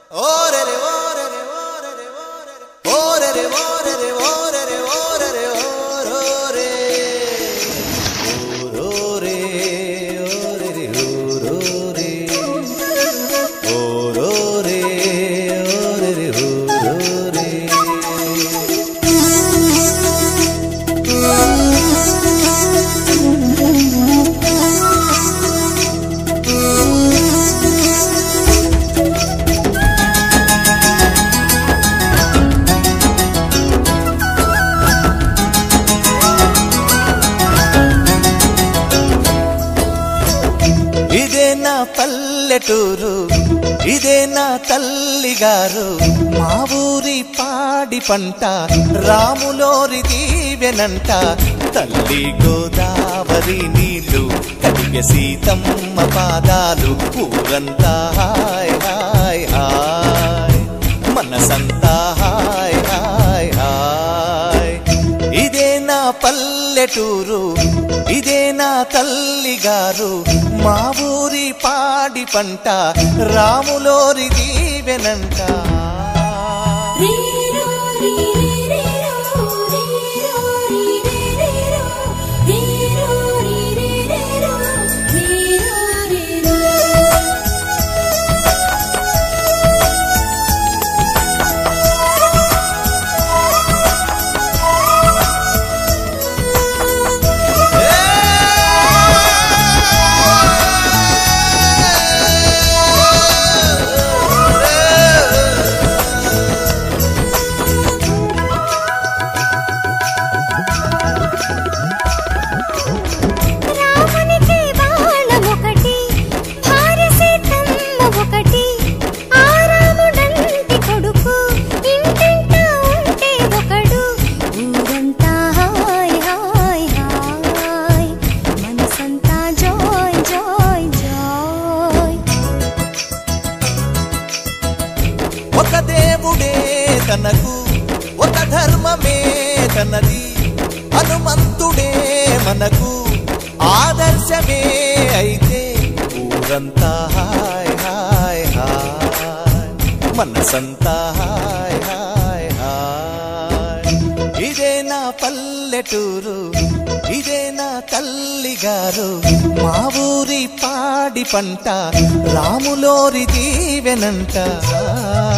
ఓరెరే ఓరెరే ఓరెరే ఓరెరే ఓరెరే ఓరెరే ఓరెరే ఓరోరే ఓరోరే ఓరెరే ఓరోరే ఓరోరే ఓరెరే ఓరోరే ఇదే నా పల్లెటూరు ఇదే నా తల్లి గారు మా ఊరి పాడి పంట రాములోరి దీవెనంట తల్లి గోదావరి నీళ్ళు కడిగ సీతమ్మ పాదాలు ఊరంతా హాయ్ హాయ్ హాయ్ మనసంతా హాయ్ హాయ్ హాయ్ ఇదే నా పల్లెటూరు ఇదే నా తల్లి గారు మా ఊరి పాడి పంట రాములోరి దీవెనంట రీరో రీరేరో రీరో రీరేరో రీరో రీరేరో రీరో రీరో రామునికి బాణం ఒకటి భార్య సీతమ్మ ఒకటి ఆ రాముడంటి కొడుకు ఇంటింటా ఉంటే ఒకడు ఊరంతా హాయ్ హాయ్ హాయ్ మనసంతా జాయ్ జాయ్ జాయ్ ఒక దేవుడే తనకు ఒక ధర్మమే తనది హనుమంతుడే మనకు ఆదర్శమే అయితే ఊరంతా హాయ్ హాయ్ హాయ్ మనసంతా హాయ్ హాయ్ హాయ్ ఇదే నా పల్లెటూరు ఇదే నా తల్లి గారు మా ఊరి పాడి పంట రాములోరి దీవెనంట